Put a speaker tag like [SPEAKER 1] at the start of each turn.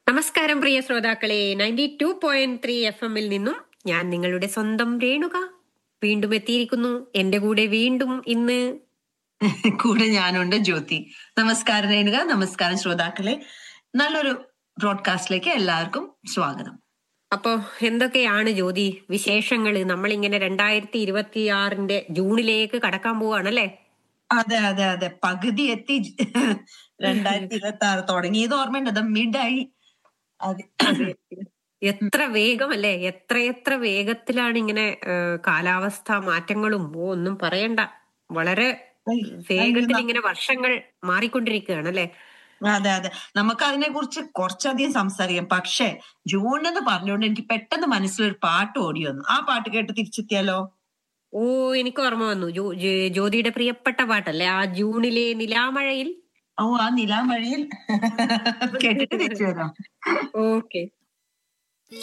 [SPEAKER 1] നമസ്കാരം പ്രിയ ശ്രോതാക്കളെ ninety two point three F എമ്മിൽ നിന്നും ഞാൻ നിങ്ങളുടെ സ്വന്തം രേണുക വീണ്ടും എത്തിയിരിക്കുന്നു എന്റെ കൂടെ വീണ്ടും ഇന്ന്
[SPEAKER 2] കൂടെ ഞാനുണ്ട് ജ്യോതി നമസ്കാരം രേണുക നമസ്കാരം ശ്രോതാക്കളെ നല്ലൊരു ബ്രോഡ്കാസ്റ്റിലേക്ക് എല്ലാവർക്കും സ്വാഗതം
[SPEAKER 1] അപ്പോ എന്തൊക്കെയാണ് ജ്യോതി വിശേഷങ്ങള് നമ്മളിങ്ങനെ രണ്ടായിരത്തി ഇരുപത്തി ആറിന്റെ ജൂണിലേക്ക് കടക്കാൻ പോവാണല്ലേ
[SPEAKER 2] അതെ അതെ അതെ പകുതി എത്തി രണ്ടായിരത്തി ഇരുപത്തി ആറ് തുടങ്ങിയത് ഓർമ്മയുണ്ട് അത് മിഡായി അത്
[SPEAKER 1] എത്ര വേഗമല്ലേ എത്രയെത്ര വേഗത്തിലാണ് ഇങ്ങനെ ഏഹ്, കാലാവസ്ഥാ മാറ്റങ്ങളും ഓ ഒന്നും പറയണ്ട വളരെ വേഗത്തിൽ ഇങ്ങനെ വർഷങ്ങൾ മാറിക്കൊണ്ടിരിക്കുകയാണ് അല്ലെ
[SPEAKER 2] അതെ അതെ നമുക്ക് അതിനെ കുറിച്ച് കുറച്ചധികം സംസാരിക്കാം പക്ഷേ ജൂൺ എന്ന് പറഞ്ഞുകൊണ്ട് എനിക്ക് പെട്ടെന്ന് മനസ്സിലൊരു പാട്ട് ഓടി വന്നു ആ പാട്ട് കേട്ട് തിരിച്ചെത്തിയാലോ
[SPEAKER 1] ഓ എനിക്ക് ഓർമ്മ വന്നു ജോ- ജോ- ജ്യോതിയുടെ പ്രിയപ്പെട്ട പാട്ടല്ലേ ആ ജൂണിലെ നിലാമഴയിൽ
[SPEAKER 2] ഓ ആ നിലാമഴയിൽ കേട്ടിട്ട് തിരിച്ചു വരാം
[SPEAKER 1] ഓക്കെ